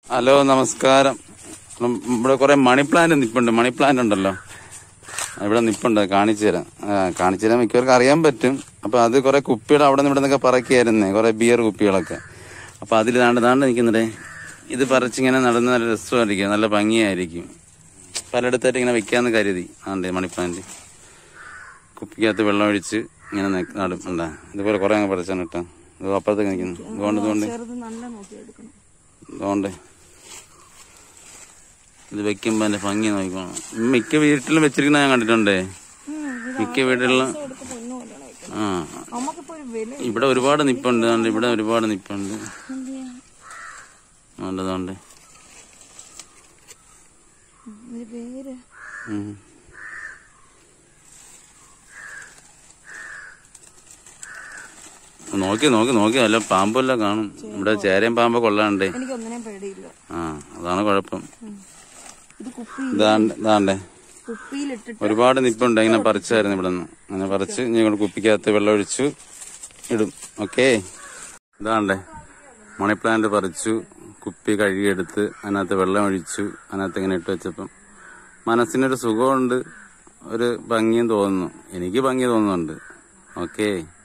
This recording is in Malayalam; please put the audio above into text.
ഹലോ നമസ്കാരം ഉം, ഇവിടെ കുറെ മണി പ്ലാന്റ് നിപ്പുണ്ട് മണി പ്ലാന്റ് ഉണ്ടല്ലോ ഇവിടെ നിപ്പുണ്ട് കാണിച്ചു തരാം ആ, കാണിച്ചു തരാൻ മിക്കവർക്കും അറിയാൻ പറ്റും അപ്പൊ അത് കുറെ കുപ്പികൾ അവിടെ നിന്ന് ഇവിടെ നിന്നൊക്കെ പറക്കിയായിരുന്നേ കുറെ ബിയർ കുപ്പികളൊക്കെ അപ്പൊ അതിൽ താണ്ട് താണ്ട് നിൽക്കുന്നുണ്ടേ ഇത് പറിച്ചിങ്ങനെ നടന്ന് നല്ല രസമായിരിക്കും നല്ല ഭംഗിയായിരിക്കും പലയിടത്തായിട്ട് ഇങ്ങനെ വെക്കാന്ന് കരുതി ആണ്ടേ മണി പ്ലാന്റ് കുപ്പിക്കകത്ത് വെള്ളം ഒഴിച്ച് ഇങ്ങനെ നെ- നടും ഉണ്ടാ ഇതുപോലെ കുറെ അങ്ങ് പറിച്ചാണ് കേട്ടോ ഇത് അപ്പുറത്തേക്ക് നിൽക്കുന്നു ഇതുകൊണ്ട് ഇതുകൊണ്ട് ചെറുത് നല്ല നോക്കിയെടുക്കണം അതുകൊണ്ട് ഇത് വെക്കുമ്പോ അതിന്റെ ഭംഗി നോക്കണം മിക്ക വീട്ടിലും വെച്ചിരിക്കുന്ന ഞാൻ കണ്ടിട്ടുണ്ടേ മിക്ക വീടുകളിലും എടുത്ത് പൊന്നു കൊണ്ടാണ് വെക്കുന്നത് ആ നമുക്കിപ്പോ ഒരു വില ഇവിടെ ഒരുപാട് നിപ്പുണ്ട് അതുകൊണ്ട് ഇവിടെ ഒരുപാട് നിപ്പുണ്ട് നല്ലതുകൊണ്ട് ഒരു പേര് ഉം. നോക്കി നോക്കി നോക്കി നല്ല പാമ്പെല്ലാം കാണും ഇവിടെ ചേരയും പാമ്പൊക്കെ കൊള്ളാണ്ടേ എനിക്ക് ഒന്നിനെയും പേടിയില്ല ആ അതാണ് കുഴപ്പം ഇത് കുപ്പി ഇതാണ്ട് ഇതാണ്ടേ കുപ്പിയിലിട്ടിട്ട് ഒരുപാട് നിപ്പുണ്ട് ഇങ്ങനെ പറിച്ചായിരുന്നു ഇവിടെ നിന്ന് അങ്ങനെ പറിച്ച് ഇനി ഇവിടെ കുപ്പിക്കകത്ത് വെള്ളം ഒഴിച്ചു ഇടും ഓക്കേ ഇതാണ്ടേ മണി പ്ലാന്റ് പറിച്ചു കുപ്പി കഴുകിയെടുത്ത് അതിനകത്ത് വെള്ളം ഒഴിച്ചു അതിനകത്ത് ഇങ്ങനെ ഇട്ട് വെച്ചപ്പം മനസ്സിനൊരു സുഖമുണ്ട് ഒരു ഭംഗിയും തോന്നുന്നു എനിക്ക് ഭംഗി തോന്നുന്നുണ്ട് ഓക്കേ